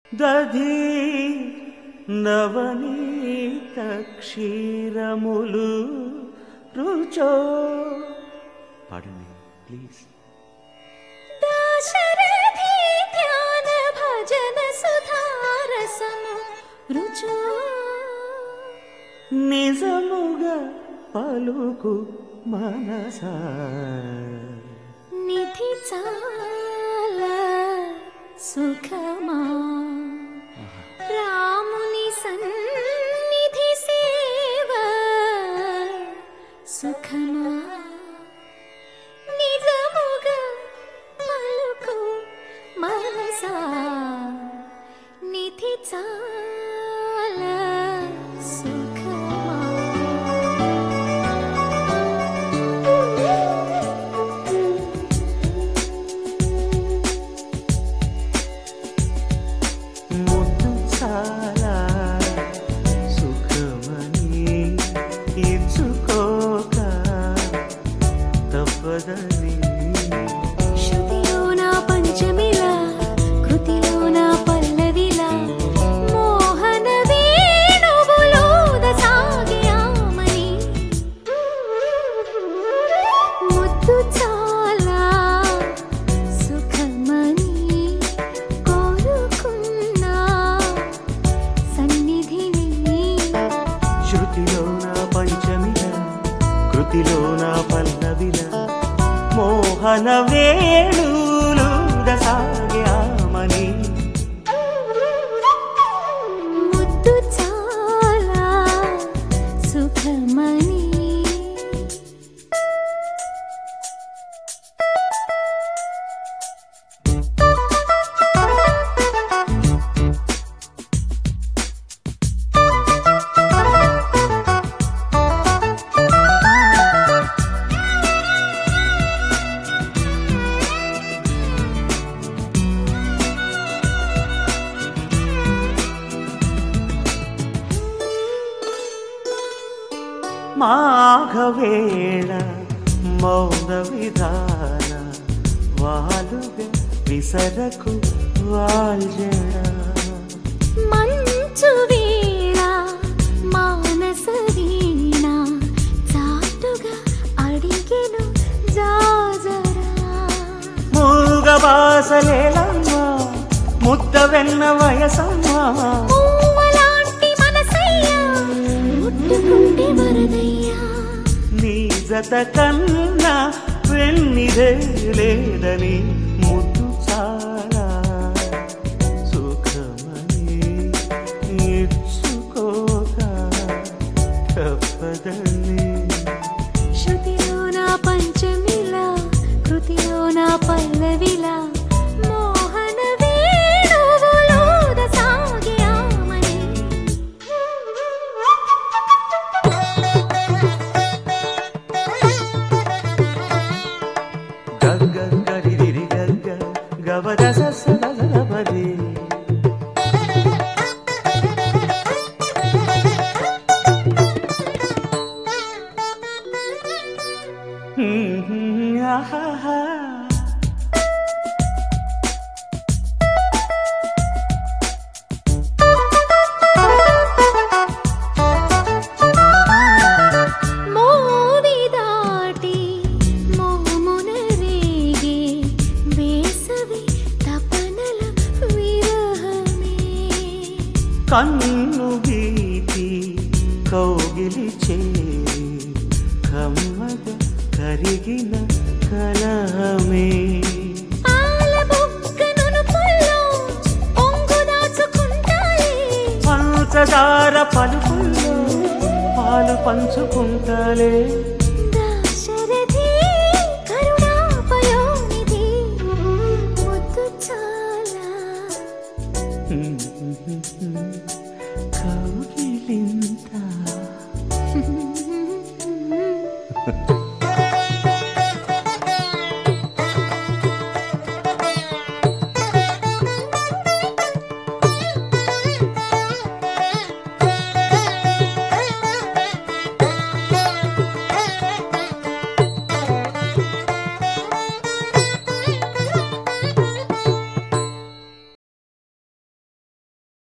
దధి నవనీత క్షీరములు రుచో పాడండి ప్లీజ్ దాశరథి ధ్యాన భజన సుధారసము రుచో నిజముగా పలుకు మనసా నిధి చాలా సుఖమా రాముని సన్నిధి సేవ సుఖమా నిజముగా పలుకు మనసా నిధి చాలా సుఖమా ముద్దు చాలా సుఖమని ఇచ్చుకోక తప్పదని శృతిలోన పంచమిలా కృతిలోన పల్లవిలా మోహన వేణువులోద సాగియామని ముద్దు చాలా సుఖమని కోరుకున్నా సన్నిధిని శృతిలోన పంచమిల కృతిలోన పల్లవిల మోహన వేణులు దసాగ్యామని ముద్దు చాలా సుఖమని మాఘవేళ మౌన విధాన వాలుగా విసరకు వాల్జడ మంచు వేళ మానస వీణ చాటుగా అడిగెను జాజరా మూగవాసలేలమ్మా ముద్ద వెన్న వయసమ్మా పువ్వులాంటి మనసయ్యా ముట్టుకుంటే వరదయ్యా నీ జత కన్నా వెన్నిదే లేదని ముద్దు చాలా సుఖమని ఇచ్చుకోక తప్పదని శృతిలోన పంచమిలా కృతిలోన పల్లవిలా మోహన వేణువులోద సాగియామని గగ్గ గరిదిరి గగ్గ గవద ససలబది ఆహా మోవి దాటి మోమున రేగే వేసవి తపనల విరహమే కన్ను గీతి కౌగిలి చేరి కమ్మగ కరిగిన కలహమే పాల బుగ్గనును పుల్లో పొంగు దాచుకుంటాలే పంచదార పలుకుల్లో పాలు పంచుకుంటాలే దాశరథి కరుణాపయోనిధి ముద్దు చాలా కౌగిలింత